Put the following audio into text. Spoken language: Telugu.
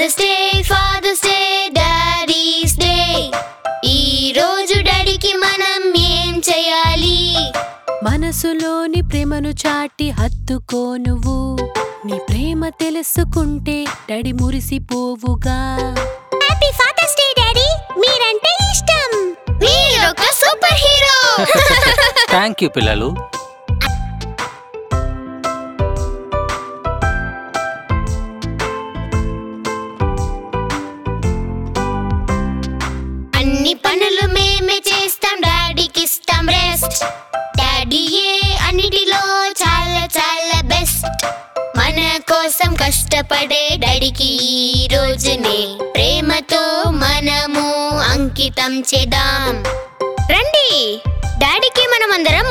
fathers day father's day daddy's day ఈ రోజు డాడీకి మనం ఏం చేయాలి మనసులోని ప్రేమను చాటి హత్తుకో నువ్వు నీ ప్రేమ తెలుసుకుంటే డాడీ మురిసిపోవుగా హ్యాపీ ఫాదర్స్ డే డాడీ మీరంటే ఇష్టం మీరొక సూపర్ హీరో థ్యాంక్ యూ పిల్లలు అన్ని పనులు మేమే చేస్తాం డాడీకి ఇస్తాం రెస్ట్ డాడీయే అన్నిటిలో చాలా చాలా బెస్ట్ మన కోసం కష్టపడే డాడీకి ఈ రోజునే ప్రేమతో మనము అంకితం చేద్దాం రండి డాడీకి మనం అందరం